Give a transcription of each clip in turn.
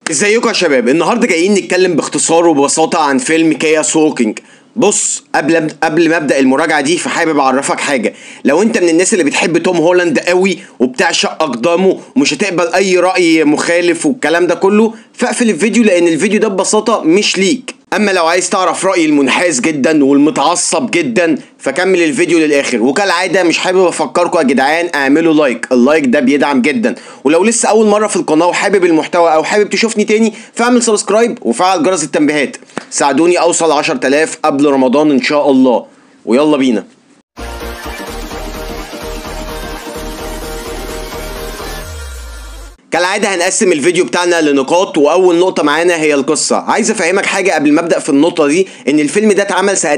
ازيكم يا شباب النهارده جايين نتكلم باختصار وببساطه عن فيلم كياس ووكينج بص قبل قبل ما ابدا المراجعه دي فحابب اعرفك حاجه لو انت من الناس اللي بتحب توم هولاند قوي وبتعشق اقدامه ومش هتقبل اي راي مخالف والكلام ده كله فاقفل الفيديو لان الفيديو ده ببساطه مش ليك اما لو عايز تعرف رايي المنحاز جدا والمتعصب جدا فكمل الفيديو للاخر وكالعاده مش حابب افكركم يا جدعان اعملوا لايك اللايك ده بيدعم جدا ولو لسه اول مره في القناه وحابب المحتوى او حابب تشوفني تاني فاعمل سبسكرايب وفعل جرس التنبيهات ساعدوني اوصل 10000 قبل رمضان ان شاء الله ويلا بينا كالعاده هنقسم الفيديو بتاعنا لنقاط واول نقطه معانا هي القصه عايز افهمك حاجه قبل ما ابدا في النقطه دي ان الفيلم ده اتعمل سنه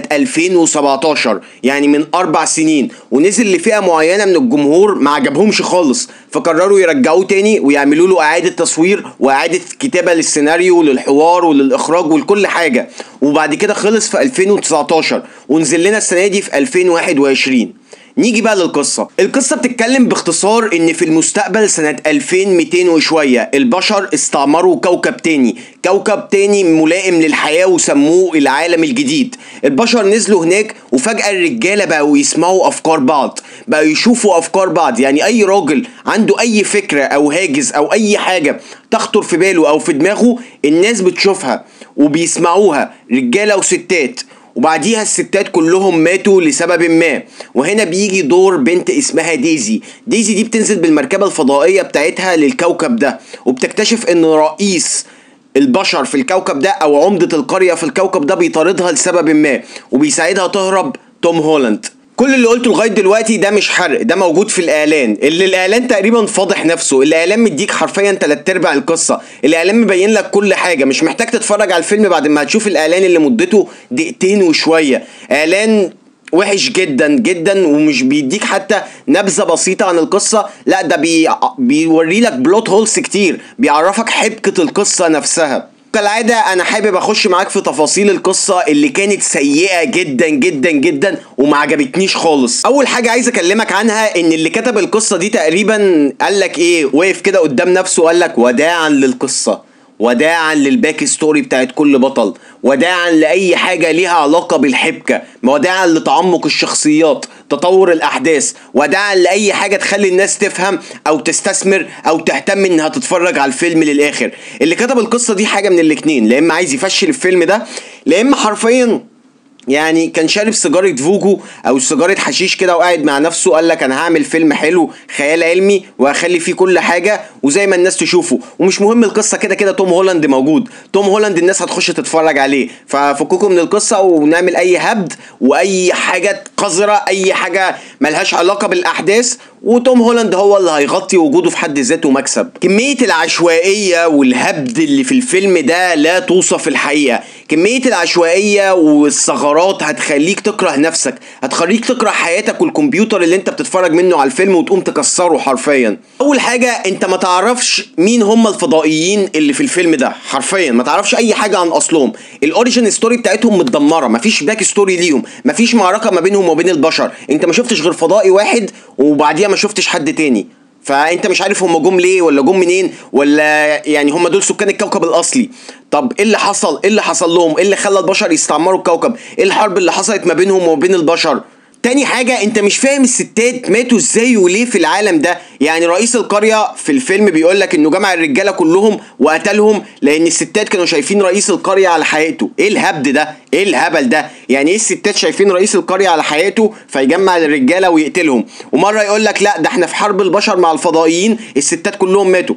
2017 يعني من اربع سنين ونزل لفئه معينه من الجمهور ما عجبهمش خالص فقرروا يرجعوه تاني ويعملوا له اعاده تصوير واعاده كتابه للسيناريو وللحوار وللاخراج ولكل حاجه وبعد كده خلص في 2019 ونزل لنا السنه دي في 2021 نيجي بقى للقصة القصة بتتكلم باختصار ان في المستقبل سنة 2200 وشوية البشر استعمروا كوكب تاني كوكب تاني ملائم للحياة وسموه العالم الجديد البشر نزلوا هناك وفجأة الرجالة بقوا يسمعوا افكار بعض بقوا يشوفوا افكار بعض يعني اي راجل عنده اي فكرة او هاجس او اي حاجة تخطر في باله او في دماغه الناس بتشوفها وبيسمعوها رجالة وستات وبعديها الستات كلهم ماتوا لسبب ما وهنا بيجي دور بنت اسمها ديزي ديزي دي بتنزل بالمركبة الفضائية بتاعتها للكوكب ده وبتكتشف ان رئيس البشر في الكوكب ده او عمدة القرية في الكوكب ده بيطاردها لسبب ما وبيساعدها تهرب توم هولاند كل اللي قلته لغايه دلوقتي ده مش حرق ده موجود في الاعلان اللي الاعلان تقريبا فاضح نفسه الاعلان مديك حرفيا تلات ارباع القصه الاعلان مبين لك كل حاجه مش محتاج تتفرج على الفيلم بعد ما هتشوف الاعلان اللي مدته دقيقتين وشويه اعلان وحش جدا جدا ومش بيديك حتى نبذه بسيطه عن القصه لا ده بي... بيوري لك بلوت هولز كتير بيعرفك حبكه القصه نفسها كالعادة أنا حابب أخش معاك في تفاصيل القصة اللي كانت سيئة جدا جدا جدا وما عجبتنيش خالص. أول حاجة عايز أكلمك عنها إن اللي كتب القصة دي تقريبا قال لك إيه وقف كده قدام نفسه وقال لك وداعا للقصة. وداعا للباك ستوري بتاعت كل بطل وداعا لأي حاجة ليها علاقة بالحبكة وداعا لتعمق الشخصيات تطور الأحداث وداعا لأي حاجة تخلي الناس تفهم أو تستثمر أو تهتم إنها تتفرج على الفيلم للآخر اللي كتب القصة دي حاجة من الاتنين لا إما عايز يفشل الفيلم ده لا إما حرفيا يعني كان شارب سيجاره فوجو او سيجاره حشيش كده وقاعد مع نفسه قال لك انا هعمل فيلم حلو خيال علمي وهخلي فيه كل حاجه وزي ما الناس تشوفه ومش مهم القصه كده كده توم هولاند موجود توم هولاند الناس هتخش تتفرج عليه ففككم من القصه ونعمل اي هبد واي حاجه قذره اي حاجه ملهاش علاقه بالاحداث وتوم هولاند هو اللي هيغطي وجوده في حد ذاته مكسب كمية العشوائية والهبد اللي في الفيلم ده لا توصف الحقيقة كمية العشوائية والثغرات هتخليك تكره نفسك هتخليك تكره حياتك والكمبيوتر اللي انت بتتفرج منه على الفيلم وتقوم تكسره حرفيا اول حاجة انت ما تعرفش مين هم الفضائيين اللي في الفيلم ده حرفيا ما تعرفش اي حاجة عن اصلهم الاوريجين ستوري بتاعتهم متدمرة مفيش باك ستوري ليهم مفيش معركة ما بينهم وبين البشر انت ما شفتش غير فضائي واحد وبعديها ما شفتش حد تاني فانت مش عارف هم جم ليه ولا جم منين ولا يعني هم دول سكان الكوكب الاصلي طب ايه اللي حصل ايه اللي حصل لهم ايه اللي خلى البشر يستعمروا الكوكب ايه الحرب اللي حصلت ما بينهم وبين البشر تاني حاجة انت مش فاهم الستات ماتوا ازاي وليه في العالم ده يعني رئيس القرية في الفيلم بيقول لك انه جمع الرجالة كلهم وقتلهم لان الستات كانوا شايفين رئيس القرية على حقيقته ايه الهبد ده ايه الهبل ده يعني ايه الستات شايفين رئيس القرية على حقيقته فيجمع الرجالة ويقتلهم ومرة يقول لك لا ده احنا في حرب البشر مع الفضائيين الستات كلهم ماتوا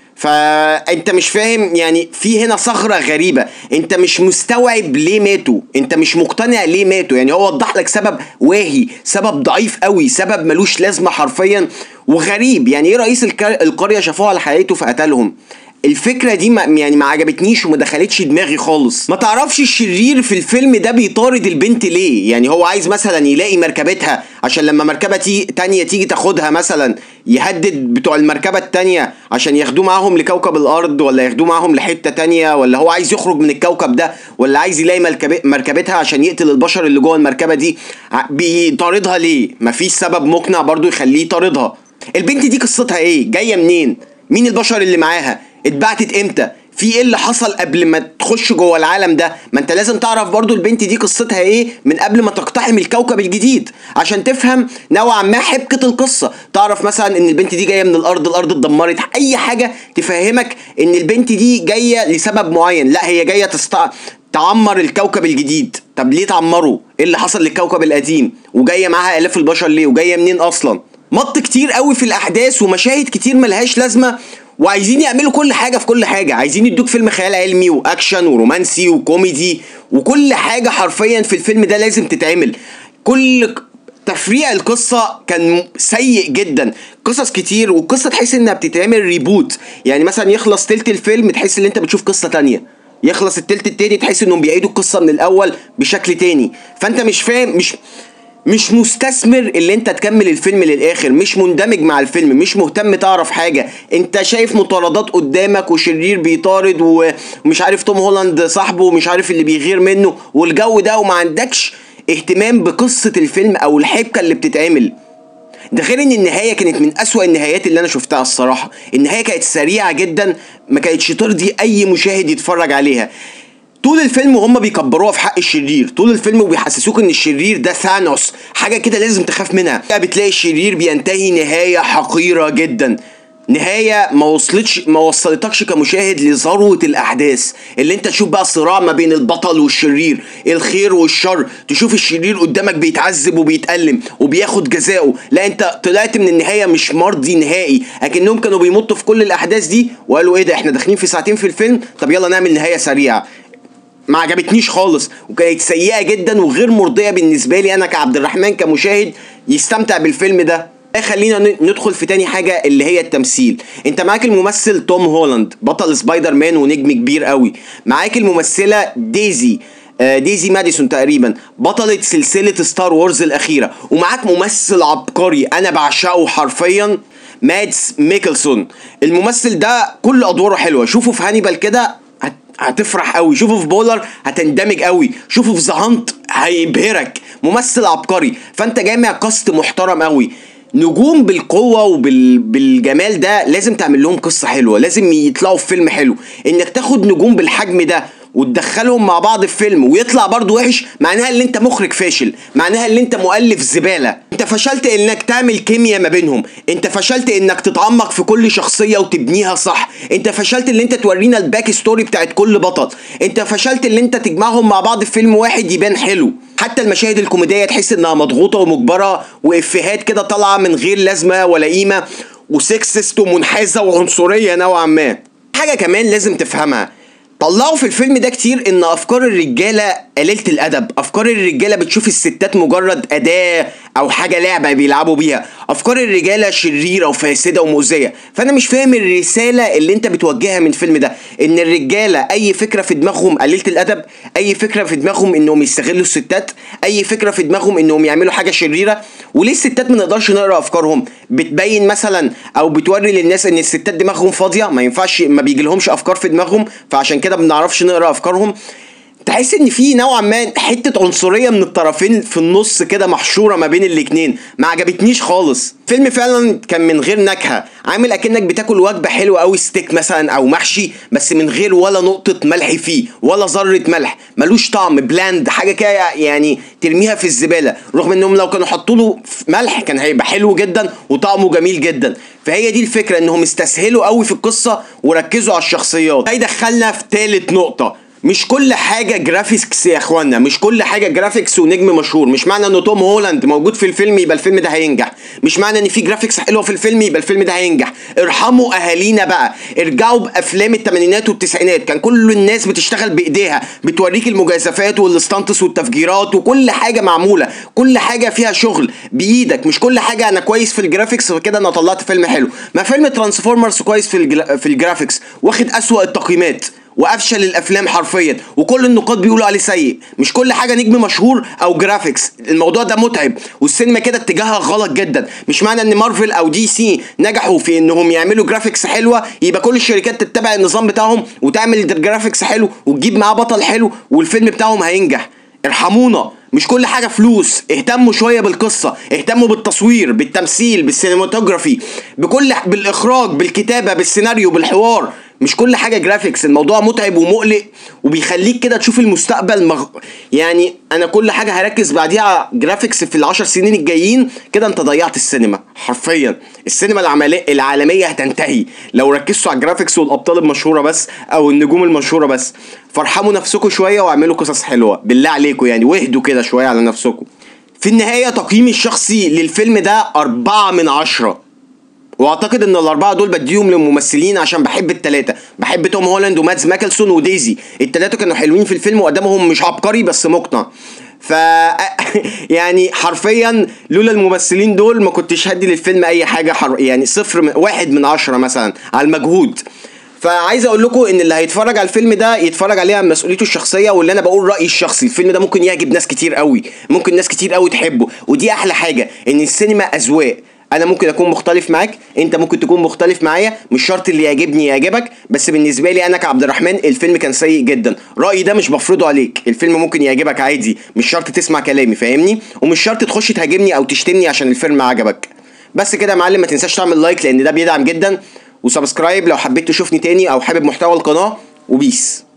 فانت مش فاهم يعني في هنا ثغره غريبه انت مش مستوعب ليه ماتوا انت مش مقتنع ليه ماتوا يعني هو وضح لك سبب واهي سبب ضعيف قوي سبب ملوش لازمه حرفيا وغريب يعني ايه رئيس القريه شافوه على حقيقته فقتلهم الفكره دي ما يعني ما عجبتنيش وما دخلتش دماغي خالص ما تعرفش الشرير في الفيلم ده بيطارد البنت ليه يعني هو عايز مثلا يلاقي مركبتها عشان لما مركبه تي تانية تيجي تاخدها مثلا يهدد بتوع المركبه التانية عشان ياخدوه معاهم لكوكب الارض ولا ياخدوه معاهم لحته تانية ولا هو عايز يخرج من الكوكب ده ولا عايز يلاقي مركبتها عشان يقتل البشر اللي جوه المركبه دي بيطاردها ليه مفيش سبب مقنع برضو يخليه يطاردها البنت دي قصتها ايه جايه منين مين البشر اللي معاها اتبعتت امتى في ايه اللي حصل قبل ما تخش جوه العالم ده ما انت لازم تعرف برضو البنت دي قصتها ايه من قبل ما تقتحم الكوكب الجديد عشان تفهم نوعا ما حبكة القصة تعرف مثلا ان البنت دي جاية من الارض الارض اتدمرت اي حاجة تفهمك ان البنت دي جاية لسبب معين لا هي جاية تستع... تعمر الكوكب الجديد طب ليه تعمره ايه اللي حصل للكوكب القديم وجايه معاها الاف البشر ليه وجايه منين اصلا مط كتير قوي في الاحداث ومشاهد كتير ملهاش لازمه وعايزين يعملوا كل حاجه في كل حاجه عايزين يدوك فيلم خيال علمي واكشن ورومانسي وكوميدي وكل حاجه حرفيا في الفيلم ده لازم تتعمل كل تفريع القصة كان سيء جدا قصص كتير والقصة تحس انها بتتعمل ريبوت يعني مثلا يخلص تلت الفيلم تحس ان انت بتشوف قصة تانية يخلص التلت التاني تحس انهم بيعيدوا القصة من الاول بشكل تاني فانت مش فاهم مش مش مستثمر اللي انت تكمل الفيلم للاخر مش مندمج مع الفيلم مش مهتم تعرف حاجه انت شايف مطاردات قدامك وشرير بيطارد ومش عارف توم هولاند صاحبه ومش عارف اللي بيغير منه والجو ده وما عندكش اهتمام بقصه الفيلم او الحبكه اللي بتتعمل ده غير ان النهايه كانت من اسوأ النهايات اللي انا شفتها الصراحه النهايه كانت سريعه جدا ما كانتش ترضي اي مشاهد يتفرج عليها طول الفيلم وهم بيكبروها في حق الشرير طول الفيلم وبيحسسوك ان الشرير ده ثانوس حاجه كده لازم تخاف منها بتلاقي الشرير بينتهي نهايه حقيره جدا نهاية ما وصلتش ما وصلتكش كمشاهد لذروة الأحداث اللي أنت تشوف بقى صراع ما بين البطل والشرير الخير والشر تشوف الشرير قدامك بيتعذب وبيتألم وبياخد جزاؤه لا أنت طلعت من النهاية مش مرضي نهائي لكنهم كانوا بيمطوا في كل الأحداث دي وقالوا إيه ده إحنا داخلين في ساعتين في الفيلم طب يلا نعمل نهاية سريعة ما عجبتنيش خالص وكانت سيئه جدا وغير مرضيه بالنسبه لي انا كعبد الرحمن كمشاهد يستمتع بالفيلم ده خلينا ندخل في تاني حاجة اللي هي التمثيل انت معاك الممثل توم هولاند بطل سبايدر مان ونجم كبير قوي معاك الممثلة ديزي ديزي ماديسون تقريبا بطلة سلسلة ستار وورز الأخيرة ومعاك ممثل عبقري أنا بعشقه حرفيا مادس ميكلسون الممثل ده كل أدواره حلوة شوفوا في هانيبال كده هتفرح قوي شوفه في بولر هتندمج قوي شوفه في زهانت هيبهرك ممثل عبقري فانت جامع كاست محترم قوي نجوم بالقوة وبالجمال ده لازم تعمل لهم قصة حلوة لازم يطلعوا في فيلم حلو انك تاخد نجوم بالحجم ده وتدخلهم مع بعض في فيلم ويطلع برضه وحش معناها ان انت مخرج فاشل معناها ان انت مؤلف زباله انت فشلت انك تعمل كيمياء ما بينهم انت فشلت انك تتعمق في كل شخصيه وتبنيها صح انت فشلت ان انت تورينا الباك ستوري بتاعت كل بطل انت فشلت ان انت تجمعهم مع بعض في فيلم واحد يبان حلو حتى المشاهد الكوميديه تحس انها مضغوطه ومجبره وافيهات كده طالعه من غير لازمه ولا قيمه وسكسست ومنحازه وعنصريه نوعا ما حاجه كمان لازم تفهمها طلعوا في الفيلم ده كتير ان افكار الرجاله قليله الادب افكار الرجاله بتشوف الستات مجرد اداه او حاجه لعبه بيلعبوا بيها افكار الرجاله شريره وفاسده ومؤذيه فانا مش فاهم الرساله اللي انت بتوجهها من الفيلم ده ان الرجاله اي فكره في دماغهم قليله الادب اي فكره في دماغهم انهم يستغلوا الستات اي فكره في دماغهم انهم يعملوا حاجه شريره وليه الستات ما نقدرش نقرا افكارهم بتبين مثلا او بتوري للناس ان الستات دماغهم فاضيه ما ينفعش ما بيجيلهمش افكار في دماغهم فعشان كده ما بنعرفش نقرا افكارهم تحس ان في نوعا ما حته عنصريه من الطرفين في النص كده محشوره ما بين الاتنين ما عجبتنيش خالص فيلم فعلا كان من غير نكهه عامل اكنك بتاكل وجبه حلوه قوي ستيك مثلا او محشي بس من غير ولا نقطه ملح فيه ولا ذره ملح ملوش طعم بلاند حاجه كده يعني ترميها في الزباله رغم انهم لو كانوا حطوا له ملح كان هيبقى حلو جدا وطعمه جميل جدا فهي دي الفكره انهم استسهلوا قوي في القصه وركزوا على الشخصيات هيدخلنا في تالت نقطه مش كل حاجه جرافيكس يا اخوانا مش كل حاجه جرافيكس ونجم مشهور مش معنى ان توم هولاند موجود في الفيلم يبقى الفيلم ده هينجح مش معنى ان في جرافيكس حلوه في الفيلم يبقى الفيلم ده هينجح ارحموا اهالينا بقى ارجعوا بافلام الثمانينات والتسعينات كان كل الناس بتشتغل بايديها بتوريك المجازفات والستانتس والتفجيرات وكل حاجه معموله كل حاجه فيها شغل بايدك مش كل حاجه انا كويس في الجرافيكس فكده انا طلعت فيلم حلو ما فيلم ترانسفورمرز كويس في الجلا... في الجرافيكس واخد اسوأ التقييمات وافشل الافلام حرفيا وكل النقاد بيقولوا عليه سيء مش كل حاجه نجم مشهور او جرافيكس الموضوع ده متعب والسينما كده اتجاهها غلط جدا مش معنى ان مارفل او دي سي نجحوا في انهم يعملوا جرافيكس حلوه يبقى كل الشركات تتبع النظام بتاعهم وتعمل جرافيكس حلو وتجيب معاه بطل حلو والفيلم بتاعهم هينجح ارحمونا مش كل حاجه فلوس اهتموا شويه بالقصه اهتموا بالتصوير بالتمثيل بالسينماتوجرافي بكل بالاخراج بالكتابه بالسيناريو بالحوار مش كل حاجه جرافيكس الموضوع متعب ومقلق وبيخليك كده تشوف المستقبل مغ... يعني انا كل حاجه هركز بعديها على جرافيكس في العشر سنين الجايين كده انت ضيعت السينما حرفيا السينما العملية العالميه هتنتهي لو ركزتوا على الجرافيكس والابطال المشهوره بس او النجوم المشهوره بس فارحموا نفسكم شويه واعملوا قصص حلوه بالله عليكم يعني واهدوا كده شويه على نفسكم في النهايه تقييمي الشخصي للفيلم ده أربعة من عشرة واعتقد ان الاربعه دول بديهم للممثلين عشان بحب التلاته بحب توم هولاند وماتز ماكلسون وديزي التلاته كانوا حلوين في الفيلم وقدامهم مش عبقري بس مقنع ف يعني حرفيا لولا الممثلين دول ما كنتش هدي للفيلم اي حاجه حر... يعني صفر من... واحد من عشرة مثلا على المجهود فعايز اقول لكم ان اللي هيتفرج على الفيلم ده يتفرج عليه عن مسؤوليته الشخصيه واللي انا بقول رايي الشخصي الفيلم ده ممكن يعجب ناس كتير قوي ممكن ناس كتير قوي تحبه ودي احلى حاجه ان السينما اذواق انا ممكن اكون مختلف معاك انت ممكن تكون مختلف معايا مش شرط اللي يعجبني يعجبك بس بالنسبه لي انا كعبد الرحمن الفيلم كان سيء جدا رايي ده مش بفرضه عليك الفيلم ممكن يعجبك عادي مش شرط تسمع كلامي فاهمني ومش شرط تخش تهاجمني او تشتمني عشان الفيلم عجبك بس كده يا معلم ما تنساش تعمل لايك لان ده بيدعم جدا وسبسكرايب لو حبيت تشوفني تاني او حابب محتوى القناه وبيس